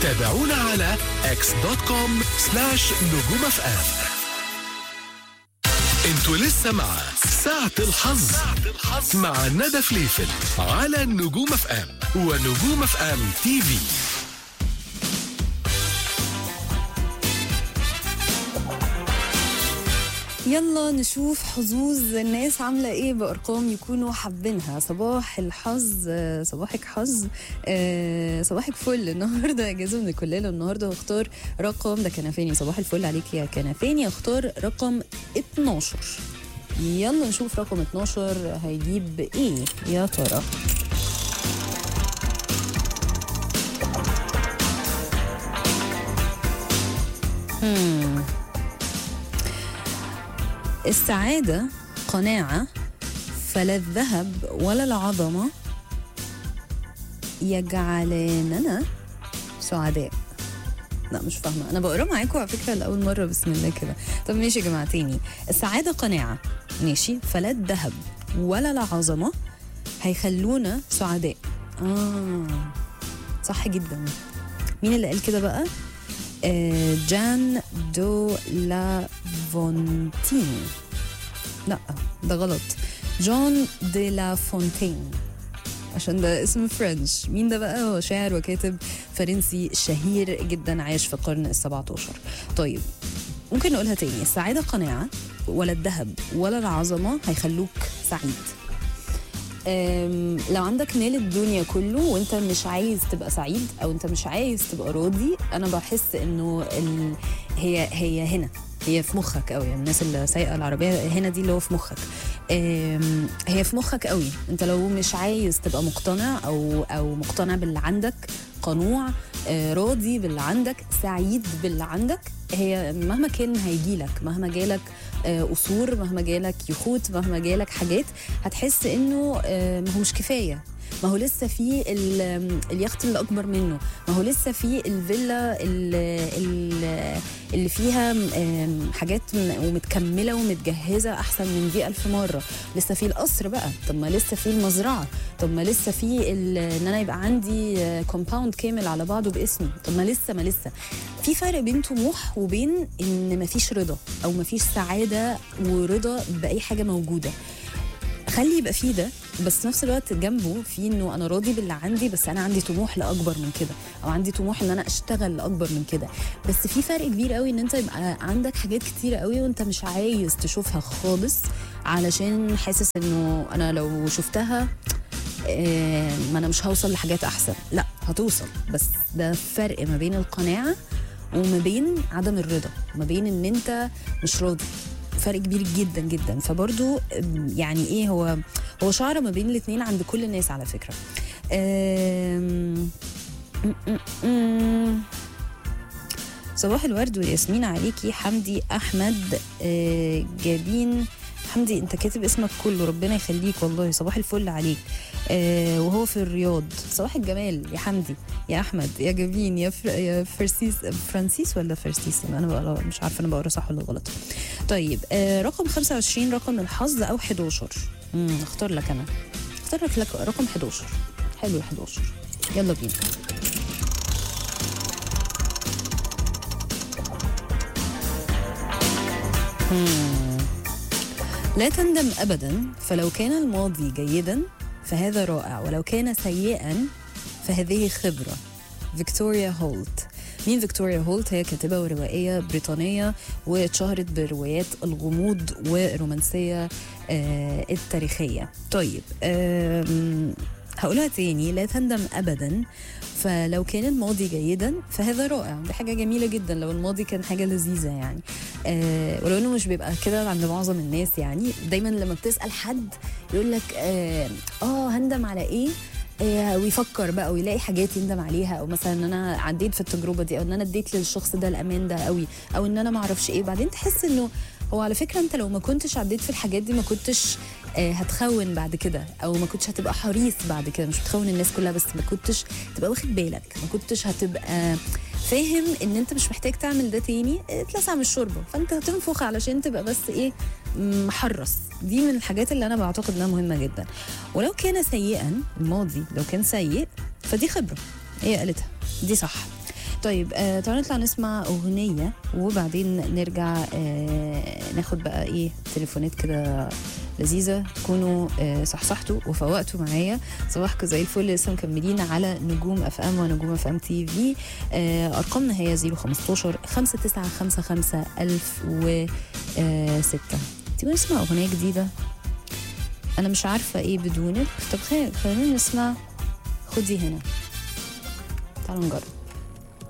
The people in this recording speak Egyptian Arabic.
تابعونا على اكس دوت كوم سلاش نجوم اف ام انتوا لسه مع ساعة الحظ مع ندى فليفل على نجوم اف ام ونجوم اف ام تي في يلا نشوف حظوظ الناس عاملة ايه بأرقام يكونوا حابينها صباح الحظ آه، صباحك حظ آه، صباحك فل النهاردة اجازة من الكلية النهاردة واختار رقم ده كنفاني صباح الفل عليك يا كنفاني اختار رقم 12 يلا نشوف رقم 12 هيجيب ايه يا ترى hmm. السعادة قناعة فلا الذهب ولا العظمة يجعلاننا سعداء لا مش فاهمة أنا بقرا معاكم على فكرة لأول مرة بسم الله كده طب ماشي يا جماعة تاني السعادة قناعة ماشي فلا الذهب ولا العظمة هيخلونا سعداء آه صح جدا مين اللي قال كده بقى؟ آه، جان دو لا فونتين لا ده غلط جون دي لا فونتين عشان ده اسم فرنش مين ده بقى هو شاعر وكاتب فرنسي شهير جدا عاش في القرن السبعة عشر طيب ممكن نقولها تاني السعادة قناعة ولا الذهب ولا العظمة هيخلوك سعيد أم، لو عندك مال الدنيا كله وانت مش عايز تبقى سعيد او انت مش عايز تبقى راضي انا بحس انه ال... هي هي هنا هي في مخك قوي يعني الناس اللي سايقه العربيه هنا دي اللي هو في مخك أم، هي في مخك قوي انت لو مش عايز تبقى مقتنع او او مقتنع باللي عندك قنوع آه، راضي باللي عندك سعيد باللي عندك هي مهما كان هيجيلك مهما جالك آه، قصور مهما جالك يخوت مهما جالك حاجات هتحس انه آه، ما هو مش كفايه ما هو لسه في ال- اليخت اللي اكبر منه ما هو لسه في الفيلا ال- ال- اللي فيها آم، حاجات م- ومتكمله ومتجهزه احسن من دي الف مره لسه في القصر بقى طب ما لسه في المزرعه طب ما لسه في ال- ان انا يبقى عندي كومباوند كامل على بعضه باسمي طب ما لسه ما لسه في فرق بين طموح وبين ان مفيش رضا او مفيش سعاده ورضا باي حاجه موجوده خلي يبقى فيه ده بس في نفس الوقت جنبه في انه انا راضي باللي عندي بس انا عندي طموح لاكبر من كده او عندي طموح ان انا اشتغل لاكبر من كده بس في فرق كبير قوي ان انت يبقى عندك حاجات كتيره قوي وانت مش عايز تشوفها خالص علشان حاسس انه انا لو شفتها آه، ما انا مش هوصل لحاجات احسن لا هتوصل بس ده فرق ما بين القناعه وما بين عدم الرضا ما بين ان انت مش راضي فرق كبير جدا جدا فبرضو أم، يعني ايه هو هو شعره ما بين الاثنين عند كل الناس على فكره أم، م- م- م. صباح الورد والياسمين عليكي حمدي احمد آه، جابين حمدي انت كاتب اسمك كله ربنا يخليك والله صباح الفل عليك آه وهو في الرياض صباح الجمال يا حمدي يا احمد يا جابين يا, فر... يا فرسيس فرانسيس ولا فرسيس انا بقرا مش عارفه انا بقرا صح ولا غلط طيب آه رقم 25 رقم الحظ او 11 امم اختار لك انا اختار لك, لك رقم 11 حلو ال 11 يلا بينا مم. لا تندم ابدا فلو كان الماضي جيدا فهذا رائع ولو كان سيئا فهذه خبره فيكتوريا هولت مين فيكتوريا هولت هي كاتبة وروائية بريطانية واتشهرت بروايات الغموض والرومانسية آه التاريخية طيب آم، هقولها تاني لا تندم أبدا فلو كان الماضي جيدا فهذا رائع دي حاجة جميلة جدا لو الماضي كان حاجة لذيذة يعني آه ولو انه مش بيبقى كده عند معظم الناس يعني دايما لما بتسأل حد يقول لك اه, آه هندم على ايه آه، ويفكر بقى ويلاقي حاجات يندم عليها او مثلا ان انا عديت في التجربه دي او ان انا اديت للشخص ده الامان ده قوي او ان انا ما اعرفش ايه بعدين تحس انه هو على فكره انت لو ما كنتش عديت في الحاجات دي ما كنتش آه، هتخون بعد كده او ما كنتش هتبقى حريص بعد كده مش بتخون الناس كلها بس ما كنتش تبقى واخد بالك ما كنتش هتبقى فاهم ان انت مش محتاج تعمل ده تاني آه، اتلسع من الشوربه فانت هتنفخ علشان تبقى بس ايه محرص دي من الحاجات اللي انا بعتقد انها مهمه جدا ولو كان سيئا الماضي لو كان سيء فدي خبره هي قالتها دي صح طيب آه تعالوا نطلع نسمع اغنيه وبعدين نرجع آه ناخد بقى ايه تليفونات كده لذيذه تكونوا آه صحصحتوا وفوقتوا معايا صباحكم زي الفل لسه مكملين على نجوم اف ام ونجوم اف ام تي في آه ارقامنا هي 015 5955 1006 تيجوا نسمع اغنيه جديده انا مش عارفه ايه بدونك طب خير خلينا نسمع خدي هنا تعالوا نجرب